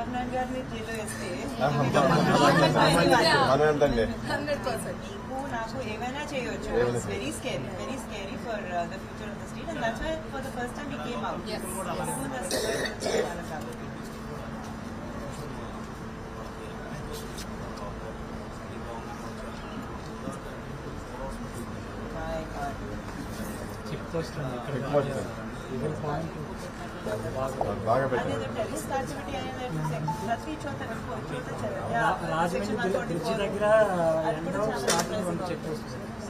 చంద్రబాబు నాయుడు గారిని జైల్లో వేస్తే మనం ఎంతండి హండ్రెడ్ పర్సెంట్ నీకు నాకు ఏమైనా చేయొచ్చు ఏమైనా it's very scary very scary for the future of the state and that's why for the first time he came out Yes. కాబట్టి My God. చెక్ పోస్ట్ ఉంది ఇక్కడ చెక్ పోస్ట్. ఇదే పాయింట్ బాగా పెట్టారు అదేదో టెర్రరిస్ట్ యాక్టివిటీ అనేది ప్రతి చోట ఇంకో చోట చదివా. రా- రాజమండ్రి Section బ్రి- బ్రిడ్జి 144. దగ్గర అది కూడా ఎండో చాలా స్టార్టింగ్ impressive చెక్ గా పోస్ట్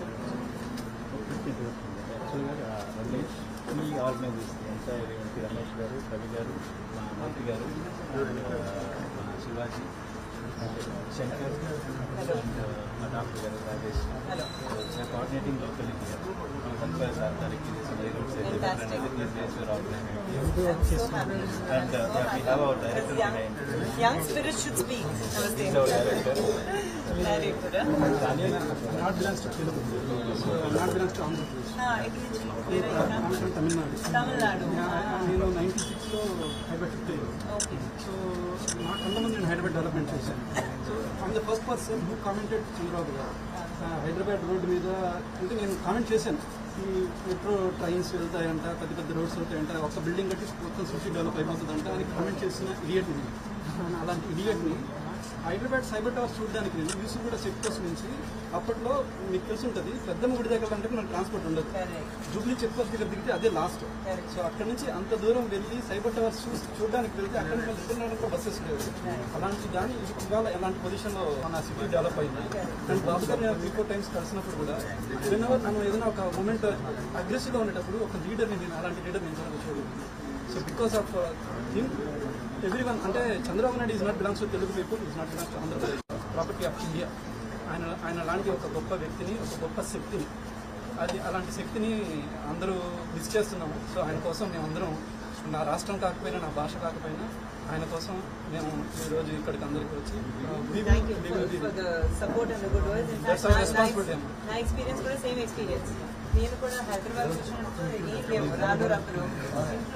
యాక్చువల్గా రమేష్ ఈ ఆర్గనైజ్ చేస్తుంది ఎంటైర్ ఈవెంట్ రమేష్ గారు కవి గారు మా మూర్తి గారు and, uh, మా శివాజీ శంకర్ అండ్ మా డాక్టర్ గారు రాజేష్ Hello. కోఆర్డినేటింగ్ లోకల్ ముప్పై సార్ తారీఖు Fantastic. Organise I'm so happy. And we have our director Young, young spirit should speak. Namaste. Director Director. Not belongs to Telugu so not belongs to Andhra Pradesh Ah, ఎక్కడి నుంచి? వేరే ఎక్కడ? From Tamil Nadu Tamil Nadu. నేను ninety సిక్స్లో Hyderabad shift అయ్యాను Okay. So నా కళ్ళ ముందు నేను హైదరాబాద్ డెవలప్మెంట్ చేశాను so I'm the first person who commented Chandrababu గారు ఆ, హైదరాబాద్ రోడ్డు మీద అంటే నేను కామెంట్ చేశాను ఈ మెట్రో ట్రైన్స్ వెళ్తాయంట పెద్ద పెద్ద రోడ్స్ వెళ్తాయంట ఒక బిల్డింగ్ కట్టి మొత్తం సిటీ డెవలప్ అయిపోతుందంట అని కామెంట్ చేసిన ఇడియట్ నేను అలాంటి ఇడియట్ని హైదరాబాద్ సైబర్ టవర్స్ చూడడానికి నేను యూసుఫ్ కూడా చెక్ పోస్ట్ నుంచి అప్పట్లో మీకు తెలిసి ఉంటుంది పెద్దమ్మ గుడి దగ్గర అంటే మనకు ట్రాన్స్పోర్ట్ ఉండదు Correct. జూబ్లీ చెక్ పోస్ట్ దగ్గర దిగితే అదే లాస్ట్ Correct. సో అక్కడ నుంచి అంత దూరం వెళ్ళి సైబర్ టవర్స్ చూసి చూడడానికి వెళ్తే అక్కడ నుంచి రిటర్న్ అవ్వడానికి కూడా బస్సెస్ లేవు అలాంటి దాని ఇవాళ ఎలాంటి పొజిషన్ లో మన సిటీ డెవలప్ అయింది అండ్ బాబు గారు నేను త్రీ ఫోర్ టైమ్స్ కలిసినప్పుడు కూడా వెనవర్ మనం ఏదైనా ఒక మూమెంట్ అగ్రెసివ్ గా ఉండేటప్పుడు ఒక లీడర్ నేను అలాంటి లీడర్ నేను చూడలేదు so because of him everyone అంటే Chandrababu Naidu is not belongs to Telugu people is not belongs to Andhra Pradesh property of India ఆయన ఆయన లాంటి ఒక గొప్ప వ్యక్తిని ఒక గొప్ప శక్తిని అది అలాంటి శక్తిని అందరూ మిస్ చేస్తున్నాము సో ఆయన కోసం మేమందరం నా రాష్ట్రం కాకపోయినా నా భాష కాకపోయినా ఆయన కోసం మేము ఈరోజు ఇక్కడికి అందరికి వచ్చి uh, we will- Thank you we for, will be- for the support and the good words. In That's fact, our నా- responsibility, నా- అమ్మా. నా ఎక్స్పీరియన్స్ కూడా సేమ్ ఎక్స్పీరియన్స్ నేను కూడా హైదరాబాద్ వచ్చినప్పుడు ఏం లేవు రాదు రప్పులు ఇంట్లో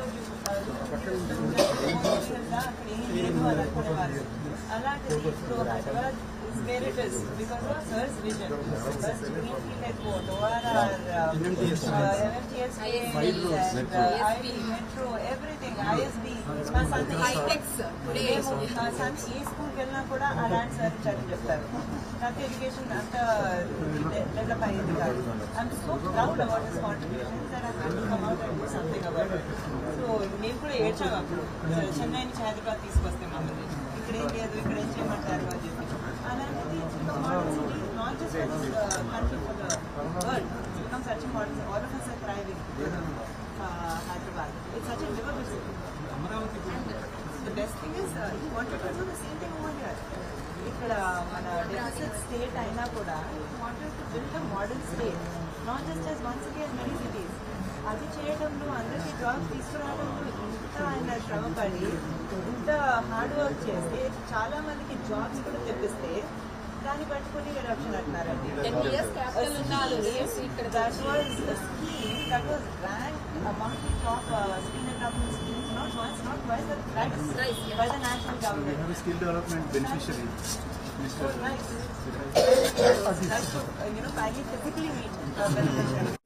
చూసుకుంటా అక్కడ ఏం లేదు అని అనుకునేవారు అలాంటిది ఇప్పుడు Hyderabad is where it is because of sir's vision. First Greenfield Airport, ORR, uh, MMTS. uh, MMTS, Five roads, and, metro. uh, IB, metro, everything, ISB. మా son హైటెక్స్ టుడే మేము మా సన్ ఏ స్కూల్కి వెళ్ళినా కూడా అలాంటి సార్ చదివి చెప్తారు నాకు ఎడ్యుకేషన్ అంత డెవలప్ అయ్యేది కాదు I'm so proud about his contributions and I have come out and do something about so మేము కూడా ఏడ్చాము అప్పుడు చెన్నై నుంచి హైదరాబాద్ తీసుకొస్తే మమ్మల్ని ఇక్కడ ఏం లేదు ఇక్కడ ఏం చేయమంటారు అని చెప్పి అలాంటిది model city not just country for the world become such model all of us are thriving Hyderabad it's such a livable city Amaravati And the best thing is, uh, he wanted to do the same thing over here. ఇక్కడ మన deficit state అయినా కూడా wanted to build a model state not just as one city as many cities అది చేయడంలో అందరికీ jobs తీసుకురావడంలో ఇంత ఆయన శ్రమపడి ఇంత హార్డ్ వర్క్ చేస్తే చాలా మందికి జాబ్స్ కూడా తెప్పిస్తే దాన్ని పట్టుకొని ఎడప్షన్ అంటున్నారండి టెన్ ఇయర్స్ క్యాపిటల్ ఉన్నారు ఇక్కడ that was a scheme that was ranked among the top uh, skill development schemes, not once, not twice, but thrice Thrice, yeah. by the national government. Skill development beneficiary So nice. That's to, uh, you know, finally physically meet uh, beneficiaries.